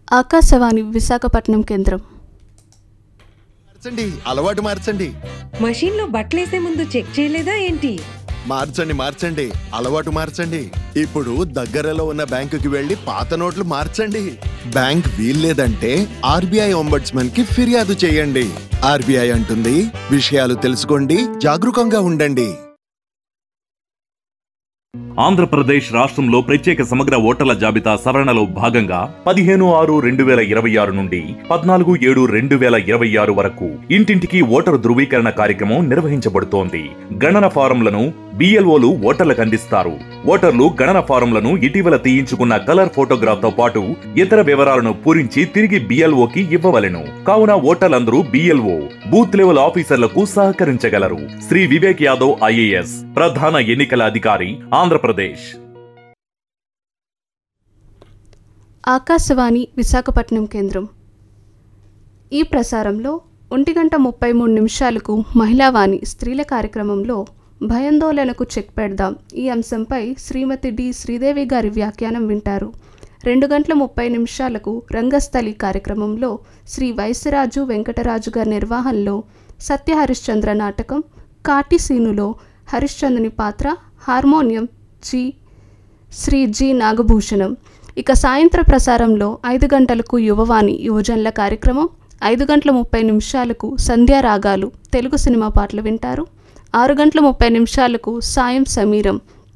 ఆకాశవాణి విశాఖపట్నం కేంద్రం మార్చండి అలవాటు మార్చండి మషీన్లో బట్టలేసే ముందు చెక్ చేయలేదా ఏంటి మార్చండి మార్చండి అలవాటు మార్చండి ఇప్పుడు దగ్గరలో ఉన్న బ్యాంకుకి వెళ్లి పాత నోట్లు మార్చండి బ్యాంక్ వీల్లేదంటే ఆర్బీఐ ఒంబడ్స్మన్ కి ఫిర్యాదు చేయండి ఆర్బీఐ అంటుంది విషయాలు తెలుసుకోండి జాగరూకంగా ఉండండి ఆంధ్రప్రదేశ్ రాష్ట్రంలో ప్రత్యేక సమగ్ర ఓటర్ల జాబితా సవరణలో భాగంగా పదిహేను ఆరు రెండు వేల ఇరవై ఆరు నుండి పద్నాలుగు ఏడు రెండు వేల ఇరవై ఆరు వరకు ఇంటింటికి ఓటరు ధృవీకరణ కార్యక్రమం నిర్వహించబడుతోంది గణన ఫారంలను బిఎల్ఓలు ఓటర్లకు అందిస్తారు ఓటర్లు గణన ఫారంలను ఇటీవల తీయించుకున్న కలర్ ఫోటోగ్రాఫ్ తో పాటు ఇతర వివరాలను పూరించి తిరిగి బిఎల్ఓకి ఇవ్వవలెను కావున ఓటర్లందరూ బిఎల్ఓ బూత్ లెవెల్ ఆఫీసర్లకు సహకరించగలరు శ్రీ వివేక్ యాదవ్ ఐఏఎస్ ప్రధాన ఎన్నికల అధికారి ఆంధ్రప్రదేశ్ ఆకాశవాణి విశాఖపట్నం కేంద్రం ఈ ప్రసారంలో ఒంటి గంట ముప్పై మూడు నిమిషాలకు మహిళావాణి స్త్రీల కార్యక్రమంలో భయాందోళనకు చెక్ పెడదాం ఈ అంశంపై శ్రీమతి డి శ్రీదేవి గారి వ్యాఖ్యానం వింటారు రెండు గంటల ముప్పై నిమిషాలకు రంగస్థలి కార్యక్రమంలో శ్రీ వైశ్యరాజు వెంకటరాజు గారి నిర్వహణలో సత్య హరిశ్చంద్ర నాటకం కాటి సీనులో హరిశ్చంద్రుని పాత్ర harmonium G Shri G Nagabhushanam ఇక సాయంత్ర ప్రసారంలో ఐదు గంటలకు యువవాణి యువజనుల కార్యక్రమం ఐదు గంటల ముప్పై నిమిషాలకు సంధ్యా రాగాలు తెలుగు సినిమా పాటలు వింటారు ఆరు గంటల ముప్పై నిమిషాలకు సాయం సమీరం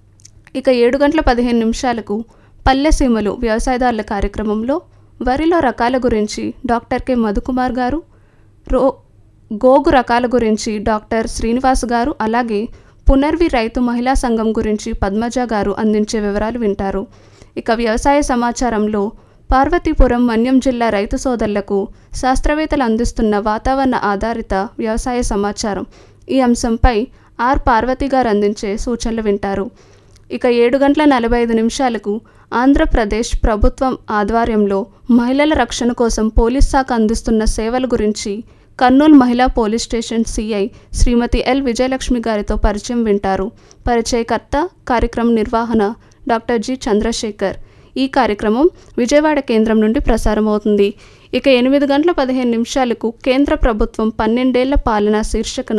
ఇక ఏడు గంటల పదిహేను నిమిషాలకు పల్లె సీమలు వ్యవసాయదారుల కార్యక్రమంలో వరిలో రకాల గురించి డాక్టర్ కె మధుకుమార్ గారు రో గోగు రకాల గురించి డాక్టర్ శ్రీనివాస్ గారు అలాగే పునర్వి రైతు మహిళా సంఘం గురించి పద్మజ గారు అందించే వివరాలు వింటారు ఇక వ్యవసాయ సమాచారంలో పార్వతీపురం మన్యం జిల్లా రైతు సోదరులకు శాస్త్రవేత్తలు అందిస్తున్న వాతావరణ ఆధారిత వ్యవసాయ సమాచారం ఈ అంశంపై ఆర్ పార్వతి గారు అందించే సూచనలు వింటారు ఇక ఏడు గంటల నలభై ఐదు నిమిషాలకు ఆంధ్రప్రదేశ్ ప్రభుత్వం ఆధ్వర్యంలో మహిళల రక్షణ కోసం పోలీస్ శాఖ అందిస్తున్న సేవల గురించి కర్నూలు మహిళా police station CI Shrimati L Vijayalakshmi గారితో పరిచయం వింటారు పరిచయకర్త కార్యక్రమ నిర్వహణ డాక్టర్ జి చంద్రశేఖర్ ఈ కార్యక్రమం విజయవాడ కేంద్రం నుండి ప్రసారమవుతుంది ఇక ఎనిమిది గంటల పదిహేను నిమిషాలకు కేంద్ర ప్రభుత్వం పన్నెండేళ్ల పాలన శీర్షికన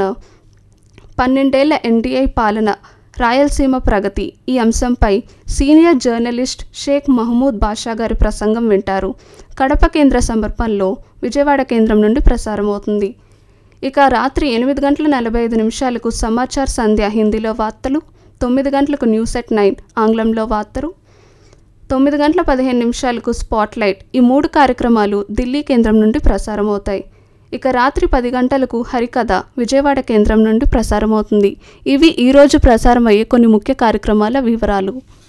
పన్నెండేళ్ల ఎన్డీఐ పాలన రాయలసీమ ప్రగతి ఈ అంశంపై సీనియర్ జర్నలిస్ట్ షేక్ మహమూద్ బాషా గారి ప్రసంగం వింటారు కడప కేంద్ర సమర్పణలో విజయవాడ కేంద్రం నుండి ప్రసారమవుతుంది ఇక రాత్రి ఎనిమిది గంటల నలభై ఐదు నిమిషాలకు సమాచార్ సంధ్య హిందీలో వార్తలు తొమ్మిది గంటలకు న్యూస్ ఎట్ నైన్ ఆంగ్లంలో వార్తలు తొమ్మిది గంటల పదిహేను నిమిషాలకు స్పాట్లైట్ ఈ మూడు కార్యక్రమాలు ఢిల్లీ కేంద్రం నుండి ప్రసారమవుతాయి ఇక రాత్రి పది గంటలకు హరికథ విజయవాడ కేంద్రం నుండి ప్రసారమవుతుంది ఇవి ఈరోజు ప్రసారమయ్యే కొన్ని ముఖ్య కార్యక్రమాల వివరాలు